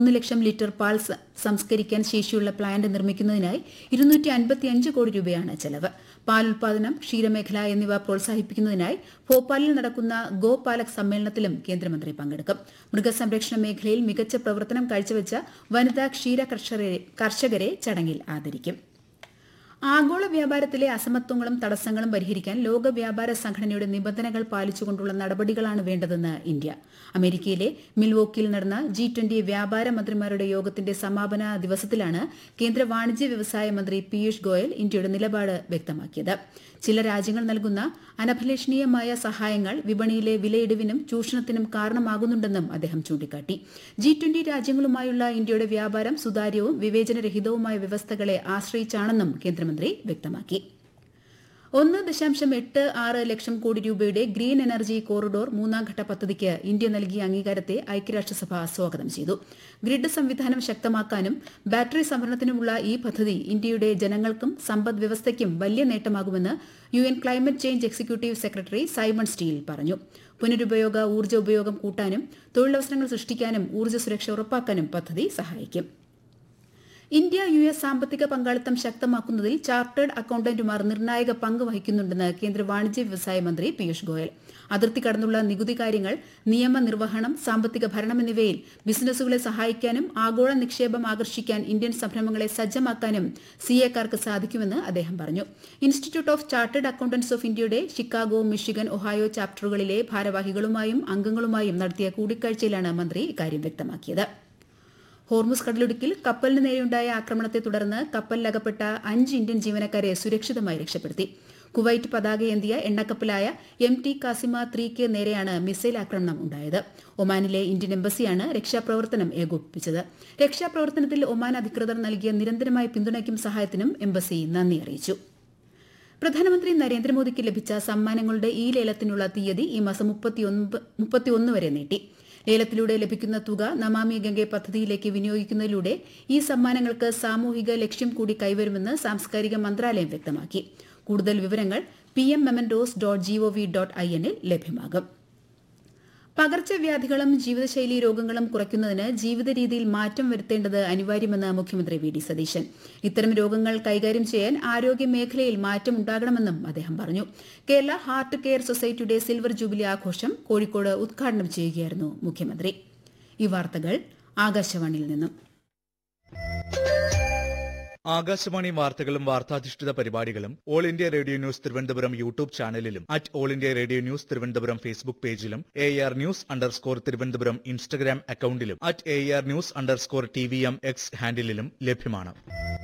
മൂന്ന് ലക്ഷം ലിറ്റർ പാൽ സ- സംസ്കരിക്കാൻ ശേഷിയുള്ള പ്ലാന്റ് നിർമ്മിക്കുന്നതിനായി ഇരുന്നൂറ്റി അൻപത്തിയഞ്ച് കോടി രൂപയാണ് ചെലവ് പാൽ ഉൽപാദനം ക്ഷീരമേഖല എന്നിവ പ്രോത്സാഹിപ്പിക്കുന്നതിനായി ഭോപ്പാലിൽ നടക്കുന്ന ഗോ പാലക് സമ്മേളനത്തിലും കേന്ദ്രമന്ത്രി പങ്കെടുക്കും മൃഗസംരക്ഷണ മേഖലയിൽ മികച്ച പ്രവർത്തനം കാഴ്ചവെച്ച വനിതാ ക്ഷീര കർഷകരെ കർഷകരെ ചടങ്ങിൽ ആദരിക്കും ആഗോള വ്യാപാരത്തിലെ അസമത്വങ്ങളും തടസ്സങ്ങളും പരിഹരിക്കാൻ ലോക വ്യാപാര സംഘടനയുടെ നിബന്ധനകൾ പാലിച്ചുകൊണ്ടുള്ള നടപടികളാണ് വേണ്ടതെന്ന് ഇന്ത്യ അമേരിക്കയിലെ മിൽവോക്കിയിൽ നടന്ന ജി ട്വന്റി വ്യാപാര മന്ത്രിമാരുടെ യോഗത്തിന്റെ സമാപന ദിവസത്തിലാണ് കേന്ദ്ര വാണിജ്യ വ്യവസായ മന്ത്രി പീയൂഷ് ഗോയൽ ഇന്ത്യയുടെ നിലപാട് വ്യക്തമാക്കിയത് ചില രാജ്യങ്ങൾ നൽകുന്ന അനഭിലഷണീയമായ സഹായങ്ങൾ വിപണിയിലെ വിലയിടിവിനും ചൂഷണത്തിനും കാരണമാകുന്നുണ്ടെന്നും അദ്ദേഹം ചൂണ്ടിക്കാട്ടി ജി ട്വന്റി രാജ്യങ്ങളുമായുള്ള ഇന്ത്യയുടെ വ്യാപാരം സുതാര്യവും വിവേചനരഹിതവുമായ വ്യവസ്ഥകളെ ആശ്രയിച്ചാണെന്നും കേന്ദ്രമന്ത്രി വ്യക്തമാക്കി ഒന്ന് ദശാംശം എട്ട് ആറ് ലക്ഷം കോടി രൂപയുടെ ഗ്രീൻ എനർജി കോറിഡോർ മൂന്നാം ഘട്ട പദ്ധതിക്ക് ഇന്ത്യ നൽകിയ അംഗീകാരത്തെ ഐക്യരാഷ്ട്രസഭ സ്വാഗതം ചെയ്തു ഗ്രിഡ് സംവിധാനം ശക്തമാക്കാനും ബാറ്ററി സംഭരണത്തിനുമുള്ള ഈ പദ്ധതി ഇന്ത്യയുടെ ജനങ്ങൾക്കും സമ്പദ് വ്യവസ്ഥയ്ക്കും വലിയ നേട്ടമാകുമെന്ന് U N climate change executive secretary Simon Stiell പറഞ്ഞു പുനരുപയോഗ ഊർജ്ജ ഉപയോഗം കൂട്ടാനും തൊഴിലവസരങ്ങൾ സൃഷ്ടിക്കാനും ഊർജ്ജ സുരക്ഷ ഉറപ്പാക്കാനും പദ്ധതി സഹായിക്കും ഇന്ത്യ യു എസ് സാമ്പത്തിക പങ്കാളിത്തം ശക്തമാക്കുന്നതിൽ ചാർട്ടേഡ് അക്കൌണ്ടന്റുമാർ നിർണായക പങ്ക് വഹിക്കുന്നുണ്ടെന്ന് കേന്ദ്ര വാണിജ്യ വ്യവസായ മന്ത്രി പീയൂഷ് ഗോയൽ അതിർത്തി കടന്നുള്ള നികുതി കാര്യങ്ങൾ നിയമനിർവഹണം സാമ്പത്തിക ഭരണം എന്നിവയിൽ ബിസിനസ്സുകളെ സഹായിക്കാനും ആഗോള നിക്ഷേപം ആകർഷിക്കാൻ ഇന്ത്യൻ സംരംഭങ്ങളെ സജ്ജമാക്കാനും സിഎക്കാർക്ക് സാധിക്കുമെന്ന് അദ്ദേഹം പറഞ്ഞു institute of chartered accountants of ഇന്ത്യയുടെ ഷിക്കാഗോ മിഷിഗൻ ഒഹായോ ചാപ്റ്ററുകളിലെ ഭാരവാഹികളുമായും അംഗങ്ങളുമായും നടത്തിയ കൂടിക്കാഴ്ചയിലാണ് മന്ത്രി ഇക്കാര്യം വ്യക്തമാക്കിയത് ഹോർമുസ് കടലിടുക്കിൽ കപ്പലിന് നേരെയുണ്ടായ ആക്രമണത്തെ തുടർന്ന് കപ്പലിലകപ്പെട്ട അഞ്ച് ഇന്ത്യൻ ജീവനക്കാരെ സുരക്ഷിതമായി രക്ഷപ്പെടുത്തി കുവൈറ്റ് പതാകയേന്തിയ എണ്ണക്കപ്പലായ എം ടി കാസിമ ത്രീക്ക് നേരെയാണ് മിസൈൽ ആക്രമണം ഉണ്ടായത് ഒമാനിലെ ഇന്ത്യൻ എംബസിയാണ് രക്ഷാപ്രവർത്തനം ഏകോപിപ്പിച്ചത് രക്ഷാപ്രവർത്തനത്തിൽ ഒമാൻ അധികൃതർ നൽകിയ നിരന്തരമായ പിന്തുണയ്ക്കും സഹായത്തിനും എംബസി നന്ദി അറിയിച്ചു പ്രധാനമന്ത്രി നരേന്ദ്രമോദിക്ക് ലഭിച്ച സമ്മാനങ്ങളുടെ ഈ ലേലത്തിനുള്ള തീയതി ഈ മാസം മുപ്പത്തിയൊന്ന് വരെ നീട്ടി ലേലത്തിലൂടെ ലഭിക്കുന്ന തുക നമാമി ഗംഗെ പദ്ധതിയിലേക്ക് വിനിയോഗിക്കുന്നതിലൂടെ ഈ സമ്മാനങ്ങൾക്ക് സാമൂഹിക ലക്ഷ്യം കൂടി കൈവരുമെന്ന് സാംസ്കാരിക മന്ത്രാലയം വ്യക്തമാക്കി കൂടുതൽ വിവരങ്ങൾ P M mementos dot gov dot I എന്നിൽ ലഭ്യമാകും പകർച്ചവ്യാധികളും ജീവിതശൈലി രോഗങ്ങളും കുറയ്ക്കുന്നതിന് ജീവിത രീതിയിൽ മാറ്റം വരുത്തേണ്ടത് അനിവാര്യമെന്ന് മുഖ്യമന്ത്രി വി ഡി സതീശൻ ഇത്തരം രോഗങ്ങൾ കൈകാര്യം ചെയ്യാൻ ആരോഗ്യ മേഖലയിൽ മാറ്റം ഉണ്ടാകണമെന്നും അദ്ദേഹം പറഞ്ഞു കേരള ഹാർട്ട് കെയർ സൊസൈറ്റിയുടെ സിൽവർ ജൂബിലി ആഘോഷം കോഴിക്കോട് ഉദ്ഘാടനം ചെയ്യുകയായിരുന്നു മുഖ്യമന്ത്രി ഈ വാർത്തകൾ ആകാശവാണിയിൽ നിന്നും ആകാശവാണി വാർത്തകളും വാർത്താധിഷ്ഠിത പരിപാടികളും All India Radio news Thiruvananthapuram YouTube ചാനലിലും at All India Radio news Thiruvananthapuram Facebook പേജിലും A R news underscore Thiruvananthapuram Instagram അക്കൌണ്ടിലും at A R news underscore T V M X ഹാൻഡിലും ലഭ്യമാണ്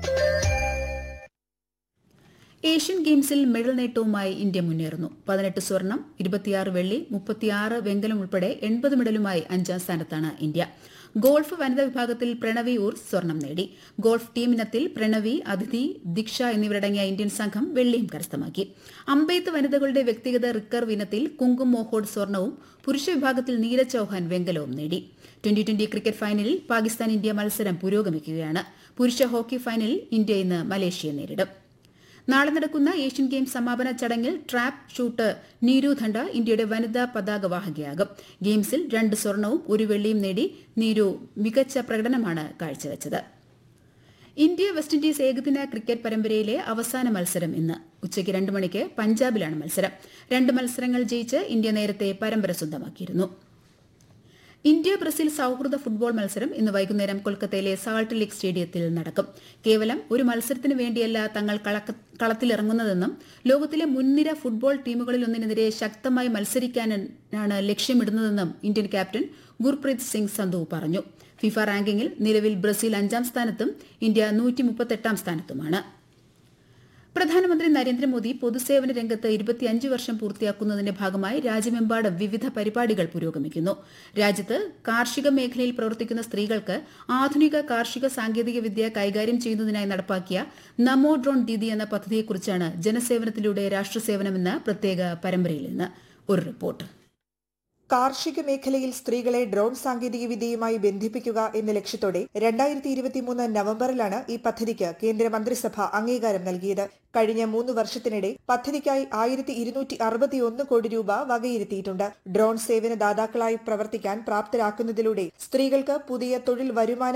ഏഷ്യൻ ഗെയിംസിൽ മെഡൽ നേട്ടവുമായി ഇന്ത്യ മുന്നേറുന്നു പതിനെട്ട് സ്വർണം ഇരുപത്തിയാറ് വെള്ളി മുപ്പത്തിയാറ് വെങ്കലം ഉൾപ്പെടെ എൺപത് മെഡലുമായി അഞ്ചാം സ്ഥാനത്താണ് ഇന്ത്യ ഗോൾഫ് വനിതാ വിഭാഗത്തിൽ പ്രണവി ഊർ സ്വർണം നേടി ഗോൾഫ് ടീമിനത്തിൽ പ്രണവി അതിഥി ദീക്ഷ എന്നിവരടങ്ങിയ ഇന്ത്യൻ സംഘം വെള്ളിയും കരസ്ഥമാക്കി അമ്പെയ്ത്ത് വനിതകളുടെ വ്യക്തിഗത റിക്കർവ് ഇനത്തിൽ കുങ്കും മോഹോഡ് സ്വർണവും പുരുഷ വിഭാഗത്തിൽ നീരജ് ചൌഹാൻ വെങ്കലവും നേടി ട്വന്റി ട്വന്റി ക്രിക്കറ്റ് ഫൈനലിൽ പാകിസ്ഥാൻ ഇന്ത്യ മത്സരം പുരോഗമിക്കുകയാണ് പുരുഷ ഹോക്കി ഫൈനലിൽ ഇന്ത്യ ഇന്ന് മലേഷ്യയെ നേരിടും നാളെ നടക്കുന്ന ഏഷ്യൻ ഗെയിംസ് സമാപന ചടങ്ങിൽ ട്രാപ്പ് ഷൂട്ട് നീരു ധണ്ട ഇന്ത്യയുടെ വനിതാ പതാകവാഹകയാകും ഗെയിംസിൽ രണ്ട് സ്വർണവും ഒരു വെള്ളിയും നേടി നീരു മികച്ച പ്രകടനമാണ് കാഴ്ചവെച്ചത് ഇന്ത്യ വെസ്റ്റ് ഇൻഡീസ് ഏകദിന ക്രിക്കറ്റ് പരമ്പരയിലെ അവസാന മത്സരം ഇന്ന് ഉച്ചയ്ക്ക് രണ്ട് മണിക്ക് പഞ്ചാബിലാണ് മത്സരം രണ്ട് മത്സരങ്ങൾ ജയിച്ച് ഇന്ത്യ നേരത്തെ പരമ്പര സ്വന്തമാക്കിയിരുന്നു ഇന്ത്യ ബ്രസീൽ സൌഹൃദ ഫുട്ബോൾ മത്സരം ഇന്ന് വൈകുന്നേരം കൊൽക്കത്തയിലെ സാൾട്ട് ലേക്ക് സ്റ്റേഡിയത്തിൽ നടക്കും കേവലം ഒരു മത്സരത്തിന് വേണ്ടിയല്ല തങ്ങൾ കളക്ക- കളത്തിലിറങ്ങുന്നതെന്നും ലോകത്തിലെ മുൻനിര ഫുട്ബോൾ ടീമുകളിലൊന്നിനെതിരെ ശക്തമായി മത്സരിക്കാനാണ് ലക്ഷ്യമിടുന്നതെന്നും ഇന്ത്യൻ ക്യാപ്റ്റൻ ഗുർപ്രീത് സിംഗ് സന്ധു പറഞ്ഞു ഫിഫ റാങ്കിങ്ങിൽ നിലവിൽ ബ്രസീൽ അഞ്ചാം സ്ഥാനത്തും ഇന്ത്യ നൂറ്റി മുപ്പത്തെട്ടാം സ്ഥാനത്തുമാണ് പ്രധാനമന്ത്രി നരേന്ദ്രമോദി പൊതുസേവന രംഗത്ത് ഇരുപത്തിയഞ്ച് വർഷം പൂർത്തിയാക്കുന്നതിന്റെ ഭാഗമായി രാജ്യമെമ്പാടും വിവിധ പരിപാടികൾ പുരോഗമിക്കുന്നു രാജ്യത്ത് കാർഷിക മേഖലയിൽ പ്രവർത്തിക്കുന്ന സ്ത്രീകൾക്ക് ആധുനിക കാർഷിക സാങ്കേതിക വിദ്യ കൈകാര്യം ചെയ്യുന്നതിനായി നടപ്പാക്കിയ നമോ ഡ്രോൺ ദീദി എന്ന പദ്ധതിയെക്കുറിച്ചാണ് ജനസേവനത്തിലൂടെ രാഷ്ട്രസേവനമെന്ന പ്രത്യേക പരമ്പരയിൽ നിന്ന് ഒരു റിപ്പോർട്ട് കാർഷിക മേഖലയിൽ സ്ത്രീകളെ ഡ്രോൺ സാങ്കേതികവിദ്യയുമായി ബന്ധിപ്പിക്കുക എന്ന ലക്ഷ്യത്തോടെ രണ്ടായിരത്തി ഇരുപത്തിമൂന്ന് നവംബറിലാണ് ഈ പദ്ധതിക്ക് കേന്ദ്ര മന്ത്രിസഭ അംഗീകാരം നൽകിയത് കഴിഞ്ഞ മൂന്ന് വർഷത്തിനിടെ പദ്ധതിക്കായി ആയിരത്തി ഇരുന്നൂറ്റി അറുപത്തിയൊന്ന് കോടി രൂപ വകയിരുത്തിയിട്ടുണ്ട് ഡ്രോൺ സേവന ദാതാക്കളായി പ്രവർത്തിക്കാൻ പ്രാപ്തരാക്കുന്നതിലൂടെ സ്ത്രീകൾക്ക് പുതിയ തൊഴിൽ വരുമാന